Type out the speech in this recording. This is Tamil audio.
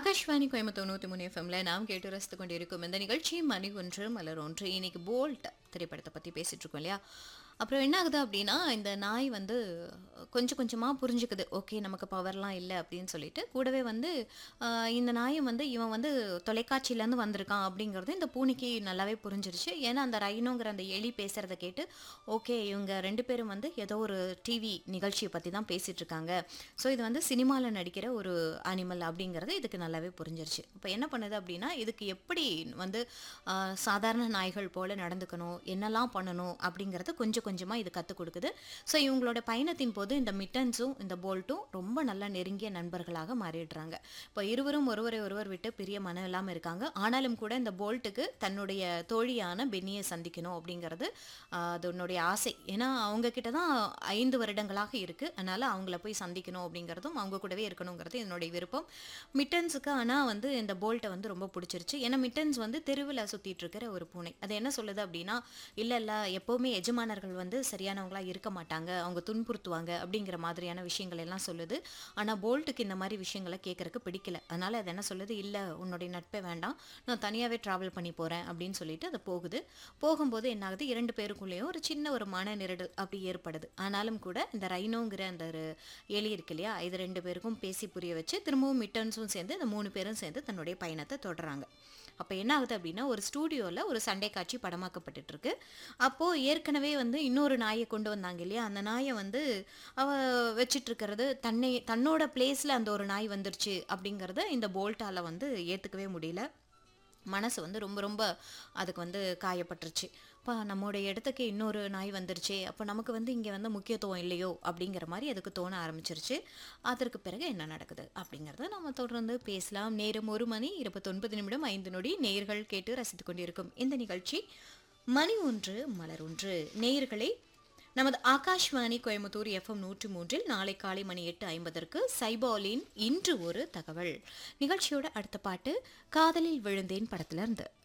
ஆகாஷ்வாணி கோயம்புத்தூர் நூற்றி மூணு எஃப்எம்ல நாம் கேட்டு ரசித்து கொண்டிருக்கும் இந்த நிகழ்ச்சி மணி ஒன்று மலர் ஒன்று இன்னைக்கு போல்ட் திரைப்படத்தை பற்றி பேசிட்டு இருக்கோம் இல்லையா அப்புறம் என்ன ஆகுது அப்படின்னா இந்த நாய் வந்து கொஞ்சம் கொஞ்சமாக புரிஞ்சுக்குது ஓகே நமக்கு பவர்லாம் இல்லை அப்படின்னு சொல்லிட்டு கூடவே வந்து ஆஹ், இந்த நாயை வந்து இவன் வந்து தொலைக்காட்சியிலேருந்து வந்திருக்கான் அப்படிங்கிறது இந்த பூனைக்கு நல்லாவே புரிஞ்சிருச்சு ஏன்னா அந்த ரைனோங்கிற அந்த எலி பேசுகிறத கேட்டு ஓகே இவங்க ரெண்டு பேரும் வந்து ஏதோ ஒரு டிவி நிகழ்ச்சியை பற்றி தான் பேசிகிட்டு இருக்காங்க ஸோ இது வந்து சினிமாவில் நடிக்கிற ஒரு அனிமல் அப்படிங்கிறது இதுக்கு நல்லாவே புரிஞ்சிருச்சு இப்போ என்ன பண்ணுது அப்படின்னா இதுக்கு எப்படி வந்து ஆஹ், சாதாரண நாய்கள் போல நடந்துக்கணும் என்னெல்லாம் பண்ணணும் அப்படிங்கிறத கொஞ்சம் கொஞ்சமாக இது கற்றுக் கொடுக்குது ஸோ இவங்களோட பயணத்தின் போது இந்த மிட்டன்ஸும் இந்த போல்ட்டும் ரொம்ப நல்ல நெருங்கிய நண்பர்களாக மாறிடுறாங்க இப்போ இருவரும் ஒருவரை ஒருவர் விட்டு பிரிய மனம் இல்லாமல் இருக்காங்க ஆனாலும் கூட இந்த போல்ட்டுக்கு தன்னுடைய தோழியான பென்னியை சந்திக்கணும் அப்படிங்கிறது ஆஹ், அதனுடைய ஆசை ஏன்னா அவங்க கிட்ட தான் ஐந்து வருடங்களாக இருக்கு அதனால அவங்கள போய் சந்திக்கணும் அப்படிங்கிறதும் அவங்க கூடவே இருக்கணுங்கிறது என்னுடைய விருப்பம் மிட்டன்ஸுக்கு ஆனால் வந்து இந்த போல்ட்டை வந்து ரொம்ப பிடிச்சிருச்சு ஏன்னா மிட்டன்ஸ் வந்து தெருவில் சுற்றிட்டு இருக்கிற ஒரு பூனை அது என்ன சொல்லுது அப்படின்னா இல்லை இல்லை எப்போவுமே எஜமானர்கள் வந்து சரியானவங்களா இருக்க மாட்டாங்க அவங்க துன்புறுத்துவாங்க அப்படிங்கிற மாதிரியான விஷயங்கள் எல்லாம் சொல்லுது ஆனால் போல்ட்டுக்கு இந்த மாதிரி விஷயங்களை கேட்கறக்கு பிடிக்கல அதனால அது என்ன சொல்லுது இல்லை உன்னுடைய நட்பே வேண்டாம் நான் தனியாகவே ட்ராவல் பண்ணி போகிறேன் அப்படின்னு சொல்லிட்டு அது போகுது போகும்போது என்ன ஆகுது இரண்டு பேருக்குள்ளேயும் ஒரு சின்ன ஒரு மன நெருடல் அப்படி ஏற்படுது ஆனாலும் கூட இந்த ரைனோங்கிற அந்த ஒரு எலி இருக்கு இல்லையா இது ரெண்டு பேருக்கும் பேசி புரிய வச்சு திரும்பவும் மிட்டன்ஸும் சேர்ந்து இந்த மூணு பேரும் சேர்ந்து தன்னுடைய பயணத்தை தொடர்றாங்க அப்போ என்ன ஆகுது அப்படின்னா ஒரு ஸ்டூடியோவில் ஒரு சண்டை காட்சி படமாக்கப்பட்டுட்டு இருக்கு அப்போது ஏற்கனவே வந்து இன்னொரு நாயை கொண்டு வந்தாங்க இல்லையா அந்த நாயை வந்து அவ வச்சிட்டு இருக்கிறது தன்னை தன்னோட பிளேஸில் அந்த ஒரு நாய் வந்துருச்சு அப்படிங்கிறத இந்த போல்ட்டால் வந்து ஏற்றுக்கவே முடியல மனசு வந்து ரொம்ப ரொம்ப அதுக்கு வந்து காயப்பட்டுருச்சு அப்பா நம்மளுடைய இடத்துக்கு இன்னொரு நாய் வந்துருச்சே அப்போ நமக்கு வந்து இங்கே வந்து முக்கியத்துவம் இல்லையோ அப்படிங்கிற மாதிரி அதுக்கு தோண ஆரம்பிச்சிருச்சு அதற்கு பிறகு என்ன நடக்குது அப்படிங்கிறத நம்ம தொடர்ந்து பேசலாம் நேரம் ஒரு மணி இருபத்தொன்பது நிமிடம் ஐந்து நொடி நேர்கள் கேட்டு ரசித்து கொண்டிருக்கும் இந்த நிகழ்ச்சி மணி ஒன்று மலர் ஒன்று நேயர்களே நமது ஆகாஷ்வாணி கோயம்புத்தூர் எஃப்எம் நூற்றி மூன்றில் நாளை காலை மணி எட்டு ஐம்பதற்கு சைபாலின் இன்று ஒரு தகவல் நிகழ்ச்சியோட அடுத்த பாட்டு காதலில் விழுந்தேன் படத்துல இருந்து